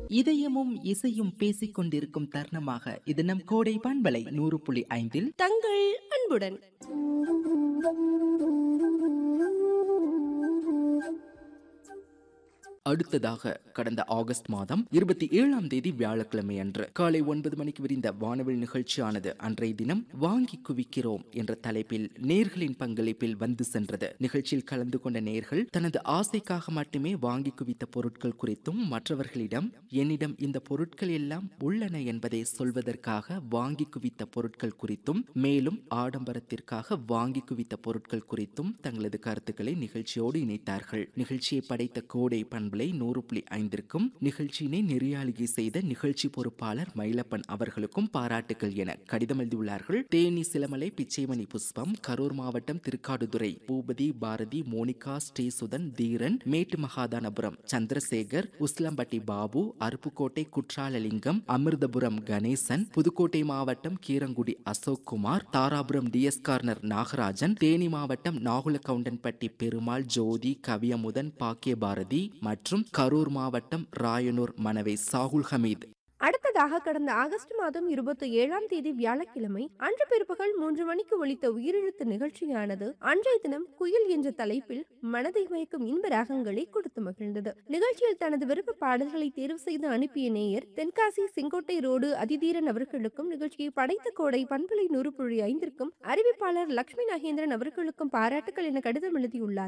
இதயமும் இசையும் பேசிக் கொண்டிருக்கும் தருணமாக இது நம் கோடை பண்பலை நூறு புள்ளி ஐந்தில் தங்கள் அன்புடன் அடுத்ததாக கடந்த ஆகஸ்ட் மாதம் இருபத்தி ஏழாம் தேதி வியாழக்கிழமை அன்று காலை ஒன்பது மணிக்கு விரிந்த வானவில் நிகழ்ச்சியானது அன்றைய தினம் வாங்கி குவிக்கிறோம் என்ற தலைப்பில் நேர்களின் பங்களிப்பில் வந்து சென்றது நிகழ்ச்சியில் கலந்து கொண்ட நேர்கள் தனது ஆசைக்காக மட்டுமே வாங்கி குவித்த பொருட்கள் குறித்தும் மற்றவர்களிடம் என்னிடம் இந்த பொருட்கள் எல்லாம் உள்ளன என்பதை சொல்வதற்காக வாங்கி குவித்த பொருட்கள் குறித்தும் மேலும் ஆடம்பரத்திற்காக வாங்கி குவித்த பொருட்கள் குறித்தும் தங்களது கருத்துக்களை நிகழ்ச்சியோடு இணைத்தார்கள் நிகழ்ச்சியை படைத்த கோடை பண்பலை நூறு புள்ளி ஐந்திற்கும் நிகழ்ச்சியினை நெறியாளிகை செய்த நிகழ்ச்சி பொறுப்பாளர் மயிலப்பன் அவர்களுக்கும் பாராட்டுகள் என கடிதம் எழுதியுள்ளார்கள் தேனி சிலமலை பிச்சைமணி புஷ்பம் கரூர் மாவட்டம் திருக்காடுதுறை பூபதி பாரதி மோனிகா ஸ்ரீசுதன் தீரன் மேட்டு மகாதானபுரம் சந்திரசேகர் உஸ்லம்பட்டி பாபு அருப்புக்கோட்டை குற்றாலலிங்கம் அமிர்தபுரம் கணேசன் புதுக்கோட்டை மாவட்டம் கீரங்குடி அசோக் குமார் தாராபுரம் டிஎஸ் கார்னர் நாகராஜன் தேனி மாவட்டம் நாகுலகவுண்டன்பட்டி பெருமாள் ஜோதி கவியமுதன் பாக்கியபாரதி மற்றும் கரூர் மாவட்டம் ராயனூர் மனவை சாகுல் ஹமீத் அடுத்ததாக கடந்த ஆகஸ்ட் மாதம் இருபத்தி ஏழாம் தேதி வியாழக்கிழமை அன்று பிற்பகல் மூன்று மணிக்கு ஒலித்த உயிரெழுத்து நிகழ்ச்சியானது அன்றைய தினம் குயில் என்ற தலைப்பில் மனதை மயக்கும் இன்ப ராகங்களை கொடுத்து மகிழ்ந்தது நிகழ்ச்சியில் தனது விருப்ப பாடல்களை தேர்வு செய்து அனுப்பிய நேயர் தென்காசி செங்கோட்டை ரோடு அதிதீரன் அவர்களுக்கும் நிகழ்ச்சியை படைத்த கோடை பண்பலை நூறு புள்ளி ஐந்திற்கும் அறிவிப்பாளர் லட்சுமி நாகேந்திரன் அவர்களுக்கும் பாராட்டுகள் என கடிதம் எழுதியுள்ளார்